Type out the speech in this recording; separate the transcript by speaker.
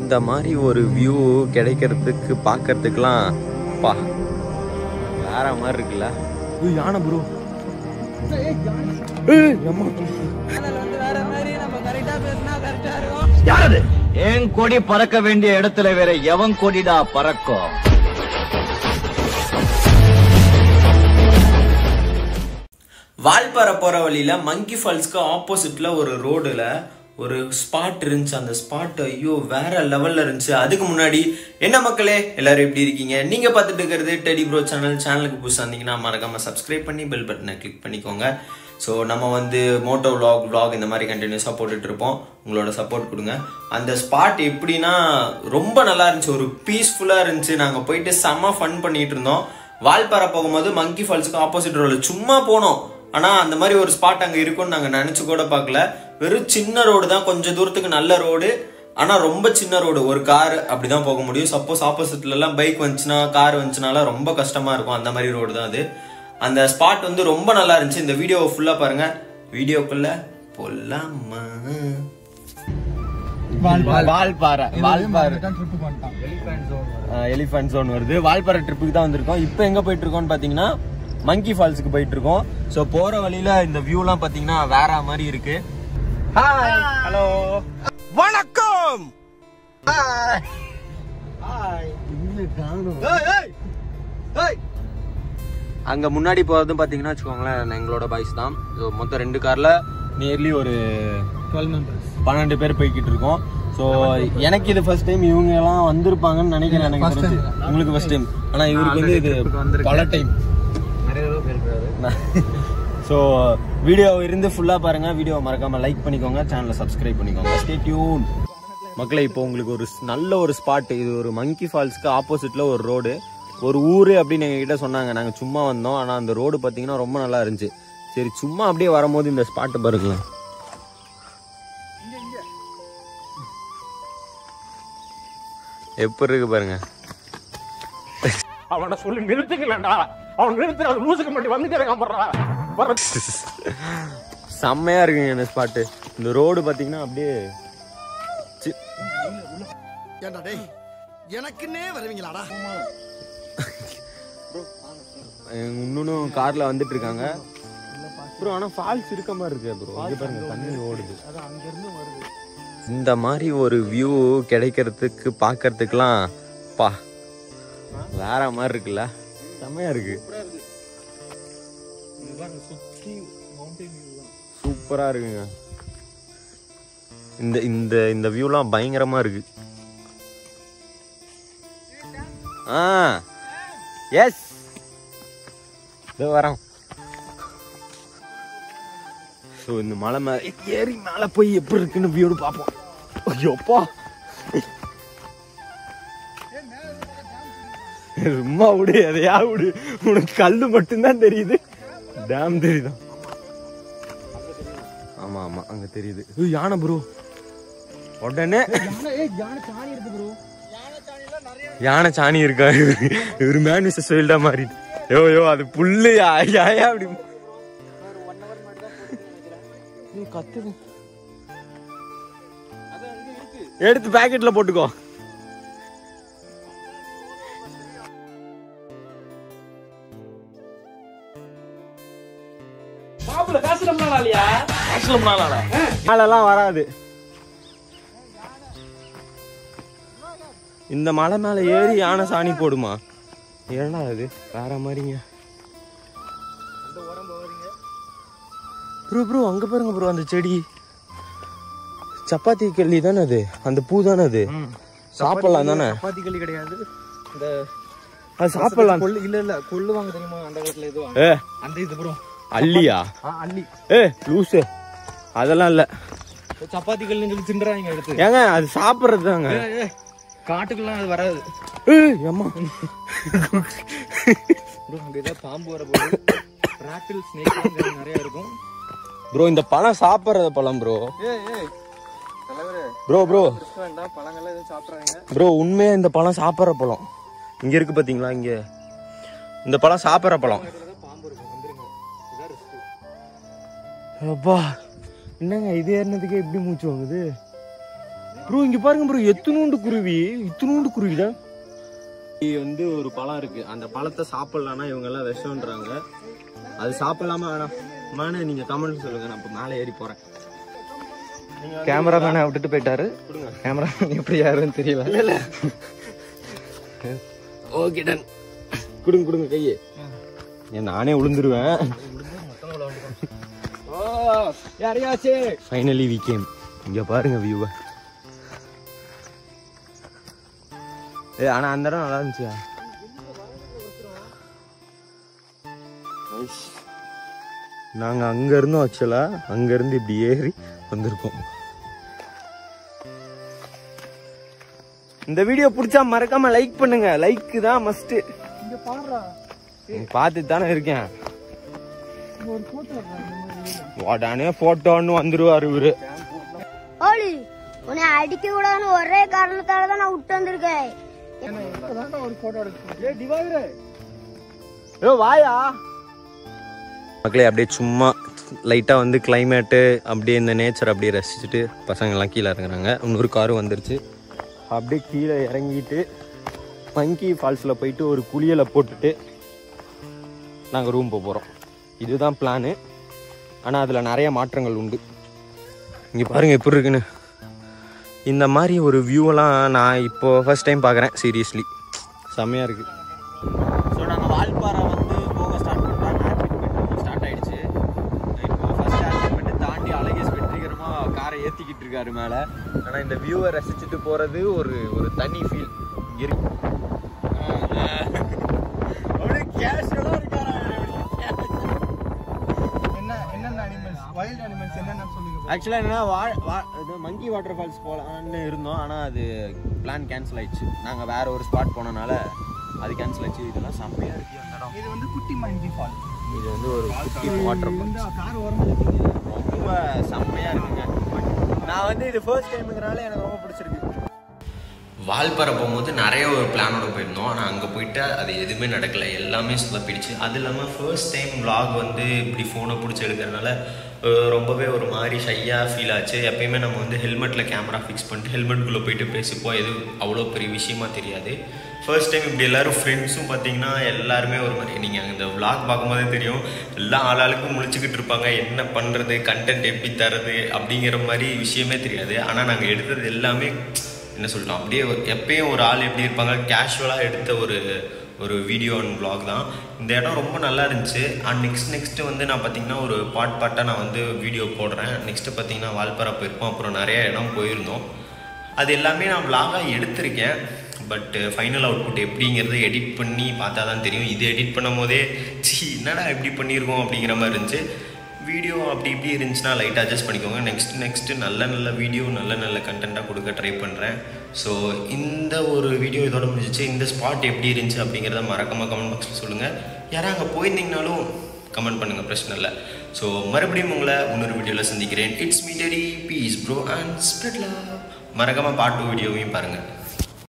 Speaker 1: இந்த மாதிரி ஒரு வியூ கிடைக்கிறதுக்கு பார்க்கறதுக்குலாம் பா வேற மாதிரி இருக்குல்ல ஐயோ, யானை ப்ரோ
Speaker 2: யாரது என் கொடி பறக்க வேண்டிய இடத்துல வேற எவன் கொடிடா பறக்கும்
Speaker 1: வால்பாறை போகிற வழியில் மங்கி ஃபால்ஸ்க்கு ஆப்போசிட்டில் ஒரு ரோடில் ஒரு ஸ்பாட் இருந்துச்சு அந்த ஸ்பாட் ஐயோ வேற லெவலில் இருந்துச்சு அதுக்கு முன்னாடி என்ன மக்களே எல்லாரும் எப்படி இருக்கீங்க நீங்கள் பார்த்துட்டு இருக்கிறது டெடி ப்ரோ சேனல் சேனலுக்கு புதுசாக இருந்தீங்கன்னா மறக்காமல் சப்ஸ்கிரைப் பண்ணி பெல் பட்டனை கிளிக் பண்ணிக்கோங்க ஸோ நம்ம வந்து மோட்டோ vlog vlog இந்த மாதிரி கண்டினியூஸாக போட்டுட்டு இருப்போம் உங்களோட சப்போர்ட் கொடுங்க அந்த ஸ்பாட் எப்படின்னா ரொம்ப நல்லா இருந்துச்சு ஒரு பீஸ்ஃபுல்லாக இருந்துச்சு நாங்கள் போயிட்டு செம்ம ஃபன் பண்ணிட்டு இருந்தோம் வால்பாறை போகும்போது மங்கி ஃபால்ஸுக்கு ஆப்போசிட் ரோடில் சும்மா போனோம் ஆனால் அந்த மாதிரி ஒரு ஸ்பாட் அங்கே இருக்கும்னு நாங்கள் நினச்சி கூட பார்க்கல வெறும் சின்ன ரோடு தான் கொஞ்சம் தூரத்துக்கு நல்ல ரோடு ஆனால் ரொம்ப சின்ன ரோடு ஒரு கார் அப்படி தான் போக முடியும் சப்போஸ் ஆப்போசிட்லலாம் பைக் வந்துச்சுன்னா கார் வந்துச்சுனாலாம் ரொம்ப கஷ்டமாக இருக்கும் அந்த மாதிரி ரோடு தான் அது அந்த ஸ்பாட் வந்து ரொம்ப நல்லா இருந்துச்சு இந்த வீடியோவை ஃபுல்லாக பாருங்க வீடியோக்குள்ள போலாமா வால்பாறை வால்பாறை எலிஃபண்ட் ஜோன் வருது வால்பாறை ட்ரிப்புக்கு தான் வந்திருக்கோம் இப்போ எங்க போயிட்டு இருக்கோம்னு பாத்தீங்கன்னா மங்கி ஃபால்ஸுக்கு போயிட்டு இருக்கோம் ஸோ போற வழியில இந்த வியூலாம் பாத்தீங்கன்னா வேற மாதிரி இருக்கு ஹாய் ஹலோ வணக்கம் அங்க முன்னாடி போறதும் பாத்தீங்கன்னா வச்சுக்கோங்களேன் எங்களோட பாய்ஸ் தான் ஸோ மொத்தம் ரெண்டு கார்ல நியர்லி ஒரு பன்னெண்டு பேர் போய்கிட்டு இருக்கோம் ஸோ எனக்கு இது ஃபர்ஸ்ட் டைம் இவங்க எல்லாம் வந்திருப்பாங்கன்னு நினைக்கிறேன் எனக்கு தெரிஞ்சு உங்களுக்கு ஃபர்ஸ்ட் டைம் ஆனா இவருக்கு வந்து இது பல டைம் ஸோ வீடியோ இருந்து ஃபுல்லா பாருங்க வீடியோ மறக்காம லைக் பண்ணிக்கோங்க சேனலை சப்ஸ்கிரைப் பண்ணிக்கோங்க ஸ்டே டியூன் மக்களே இப்போ உங்களுக்கு ஒரு ஸ்- நல்ல ஒரு ஸ்பாட் இது ஒரு மங்கி ஃபால்ஸ்க்கு ஆப்போசிட்ல ஒரு ரோடு ஒரு ஊரு அப்படின்னு எங்ககிட்ட சொன்னாங்க நாங்க சும்மா வந்தோம் ஆனா அந்த ரோடு பாத்தீங்கன்னா ரொம்ப நல்லா இருந்துச்சு சரி சும்மா அப்படியே வரும்போது இந்த ஸ்பாட் பாருங்களேன் எப்படி இருக்கு பாருங்க
Speaker 3: அவனை சொல்லி நிறுத்துக்கலடா அவன் நிறுத்துற அது லூசுக்கு மட்டும் வந்துட்டே இருக்கான் போடுறா வர
Speaker 1: செம்மையா இருக்குங்க இந்த ஸ்பாட்டு இந்த ரோடு பாத்தீங்கன்னா அப்படியே சி-
Speaker 4: ஏண்டா டேய் எனக்குன்னே வருவீங்களாடா
Speaker 1: எங்க இன்னொன்னும் கார்ல வந்துட்டு இருக்காங்க ப்ரோ ஆனா ஃபால்ஸ் இருக்க மாதிரி இருக்கு ப்ரோ இங்க பாருங்க தண்ணி ஓடுது இந்த மாதிரி ஒரு வியூ கிடைக்கிறதுக்கு பார்க்கறதுக்குலாம் பா வேற மாதிரி இருக்குல்ல செம்மையா இருக்கு சூப்பரா இருக்குங்க இந்த இந்த இந்த வியூலாம் பயங்கரமா இருக்கு ஆ எஸ் இதோ வரோம் ஸோ இந்த மலை மேலே ஏறி மேலே போய் எப்படி இருக்குன்னு வியூடு பார்ப்போம் ஐயோப்பா சும்மா விடு எதையா விடு உனக்கு கல்லு மட்டும்தான் தெரியுது டேம் தெரியுதா ஆமா ஆமா அங்க தெரியுது ஏய், யானை ப்ரோ உடனே யானை சாணி இருக்கா இவரு இவரு மேன் மிஸ்டர் சொல்லிட்டா மாதிரி யோ யோ அது புல்லு யா யா அப்படி ஏய், கத்துது எடுத்து பாக்கெட்ல போட்டுக்கோ
Speaker 3: மாப்பிள்ள காசு ரொம்ப நாள் இல்லையா
Speaker 1: மழைலாம் வராது இந்த மலை மேல ஏறி யானை சாணி போடுமா ஏன்னா அது வேற மாதிரிங்க ப்ரோ ப்ரோ அங்க பாருங்க ப்ரோ அந்த செடி சப்பாத்தி கல்லி தானே அது அந்த பூ தானே அது சாப்பிடலாம் தானே
Speaker 5: சப்பாத்தி களி கிடையாது இந்த
Speaker 1: அது சாப்பிடலாம்
Speaker 5: கொள்ளு இல்ல இல்ல கொள்ளுவாங்க தெரியுமா அந்த காலத்துல எதுவும்
Speaker 1: ஏ
Speaker 5: அந்த இது ப்ரோ
Speaker 1: அல்லியா
Speaker 5: அள்ளி
Speaker 1: ஏ லூசு அதெல்லாம் இல்ல
Speaker 5: சப்பாத்தி கல்லுன்னு சொல்லி தின்றாங்க எடுத்து
Speaker 1: ஏங்க அது சாப்பிடுறது தாங்க
Speaker 5: ஏய், ஏய், காட்டுக்கெல்லாம் அது வராது
Speaker 1: ஏய், அம்மா
Speaker 5: ப்ரோ அங்க ஏதாவது பாம்பு வர போகுது ராட்டில் ஸ்னேக் நிறைய இருக்கும்
Speaker 1: ப்ரோ இந்த பழம் சாப்பிடுறது பழம் ப்ரோ
Speaker 5: ஏய் ஏய் தலைவரே
Speaker 1: ப்ரோ ப்ரோ
Speaker 5: ரிஸ்க் வேண்டாம் பழங்கள்லாம் எதுவும் சாப்பிட்றாங்க
Speaker 1: ப்ரோ உண்மையா இந்த பழம் சாப்பிட்ற பழம் இங்க இருக்கு பாத்தீங்களா இங்க இந்த பழம் சாப்பிட்ற பழம்
Speaker 5: பாம்பு இருக்கும் வந்துருங்க இதான் ரிஸ்க்
Speaker 1: அப்பா என்னங்க இது ஏறினதுக்கே எப்படி மூச்சு வாங்குது ப்ரோ இங்க பாருங்க ப்ரோ எத்தனூண்டு குருவி இத்தனூண்டு குருவி தான் இது வந்து ஒரு பழம் இருக்கு அந்த பழத்தை சாப்பிடலாம்னா இவங்க எல்லாம் விஷம்ன்றாங்க அது சாப்பிடலாமா வேணாம் மேனே நீங்க கமெண்ட் சொல்லுங்க நான் இப்ப மேலே ஏறி போறேன்
Speaker 5: கேமராமேனை விட்டுட்டு போயிட்டாரு கேமரா எப்படி யாருன்னு தெரியல
Speaker 1: ஓகே டன் கொடுங்க கொடுங்க கையே ஏன் நானே விழுந்துருவேன்
Speaker 5: யாரையாச்சு
Speaker 1: ஃபைனலி வி கேம் இங்க பாருங்க வியூவை ஏ ஆனா அந்த இடம் நல்லா இருந்துச்சு நாங்க அங்க இருந்தோம் ஆக்சுவலா அங்க இருந்து இப்படி ஏறி வந்திருக்கோம் இந்த வீடியோ பிடிச்சா மறக்காம லைக் பண்ணுங்க லைக் தான் மஸ்ட் பார்த்து தானே இருக்கேன் உடனே போட்டோன்னு வந்துருவாரு இவரு
Speaker 6: ஓலி உன்னை அடிக்க கூடாதுன்னு ஒரே காரணத்தால தான் நான் விட்டு வந்திருக்கேன்
Speaker 1: ஏ வாயா மக்களே அப்படியே சும்மா லைட்டாக வந்து கிளைமேட்டு அப்படியே இந்த நேச்சர் அப்படியே ரசிச்சுட்டு பசங்கள்லாம் கீழே இறங்குறாங்க இன்னொரு காரும் வந்துருச்சு அப்படியே கீழே இறங்கிட்டு மங்கி ஃபால்ஸில் போயிட்டு ஒரு குளியலை போட்டுட்டு நாங்கள் ரூம் போக போகிறோம் இதுதான் பிளானு ஆனால் அதில் நிறைய மாற்றங்கள் உண்டு இங்கே பாருங்கள் எப்படி இருக்குன்னு இந்த மாதிரி ஒரு வியூவெல்லாம் நான் இப்போ ஃபர்ஸ்ட் டைம் பார்க்குறேன் சீரியஸ்லி செம்மையாக இருக்குது ஸோ நாங்கள் வால்பாறை வந்து போக ஸ்டார்ட் பண்ணிட்டோம் ஸ்டார்ட் ஆயிடுச்சு இப்போ ஃபர்ஸ்ட் ஆல்டிமேட்டு தாண்டி அழகேஷ் வெற்றிகரமாக காரை ஏற்றிக்கிட்டு இருக்காரு மேலே ஆனால் இந்த வியூவை ரசிச்சுட்டு போகிறது ஒரு ஒரு தனி ஃபீல் இருக்கு
Speaker 5: என்ன என்னென்ன அனிமல்ஸ் வைல்ட் அனிமல்ஸ் என்னென்ன சொல்லுங்க
Speaker 1: ஆக்சுவலாக என்னன்னா வா வா இது மங்கி வாட்டர் ஃபால்ஸ் போகலான்னு இருந்தோம் ஆனால் அது பிளான் கேன்சல் ஆயிடுச்சு நாங்கள் வேற ஒரு ஸ்பாட் போனனால அது கேன்சல் ஆயிடுச்சு இதெல்லாம் செம்மையாக இருக்கு அந்த இடம்
Speaker 5: இது வந்து குட்டி மங்கி ஃபால்
Speaker 1: இது வந்து ஒரு குட்டி வாட்டர் ஃபால்ஸ்
Speaker 5: இந்த கார் ஓரமா
Speaker 1: ரொம்ப செம்மையா இருக்குங்க நான் வந்து இது ஃபர்ஸ்ட் டைமுங்கிறனால எனக்கு ரொம்ப பிடிச்சிருக்கு வால்பாறை போகும்போது நிறைய ஒரு பிளானோட போயிருந்தோம் ஆனால் அங்கே போயிட்டு அது எதுவுமே நடக்கலை எல்லாமே சொதப்பிடுச்சு அது இல்லாமல் ஃபர்ஸ்ட் டைம் vlog வந்து இப்படி ஃபோனை பிடிச்சி எடுக்கிறதுனால அஹ், ரொம்பவே ஒரு மாதிரி ஷையாக ஃபீல் ஆச்சு எப்பயுமே நம்ம வந்து ஹெல்மெட்டில் கேமரா ஃபிக்ஸ் பண்ணிட்டு ஹெல்மெட்குள்ளே போயிட்டு பேசிப்போம் எதுவும் அவ்வளோ பெரிய விஷயமா தெரியாது ஃபர்ஸ்ட் டைம் இப்படி எல்லாரும் ஃப்ரெண்ட்ஸும் பார்த்தீங்கன்னா எல்லாருமே ஒரு மாதிரி நீங்கள் இந்த vlog பார்க்கும்போதே தெரியும் எல்லா ஆளாளுக்கும் முழிச்சுக்கிட்டு இருப்பாங்க என்ன பண்ணுறது கண்டென்ட் எப்படி தரது அப்படிங்கிற மாதிரி விஷயமே தெரியாது ஆனால் நாங்கள் எடுத்தது எல்லாமே என்ன சொல்லலாம் அப்படியே ஒரு- எப்பயும் ஒரு ஆள் எப்படி இருப்பாங்க கேஷுவலாக எடுத்த ஒரு ஒரு வீடியோ அண்ட் vlog தான் இந்த இடம் ரொம்ப நல்லா இருந்துச்சு அண்ட் நெக்ஸ்ட் நெக்ஸ்ட்டு வந்து நான் பார்த்தீங்கன்னா ஒரு பாட் பாட்டாக நான் வந்து வீடியோ போடுறேன் நெக்ஸ்ட்டு பார்த்தீங்கன்னா வால்பாறை போயிருப்போம் அப்புறம் நிறைய இடம் போயிருந்தோம் அது எல்லாமே நான் vlog-ஆ எடுத்திருக்கேன் பட் ஃபைனல் அவுட்புட் எப்படிங்கிறத எடிட் பண்ணி பார்த்தா தான் தெரியும் இது எடிட் பண்ணும் போதே சி என்னடா எப்படி பண்ணியிருக்கோம் அப்படிங்கிற மாதிரி இருந்துச்சு வீடியோ அப்படி இப்படி இருந்துச்சுன்னா லைட்டாக அட்ஜஸ்ட் பண்ணிக்கோங்க நெக்ஸ்ட் நெக்ஸ்ட்டு நல்ல நல்ல வீடியோ நல்ல நல்ல கண்டென்ட்டாக கொடுக்க ட்ரை பண்ணுறேன் ஸோ இந்த ஒரு வீடியோ இதோட முடிஞ்சிச்சு இந்த ஸ்பாட் எப்படி இருந்துச்சு அப்படிங்கிறத மறக்காமல் கமெண்ட் பாக்ஸில் சொல்லுங்கள் யாராவது அங்கே போயிருந்தீங்கனாலும் கமெண்ட் பண்ணுங்கள் பிரச்சனை இல்லை ஸோ மறுபடியும் உங்களை இன்னொரு வீடியோவில் சந்திக்கிறேன் it's me Teddy peace bro and spread love மறக்காமல் பாட்டு வீடியோவையும் பாருங்கள்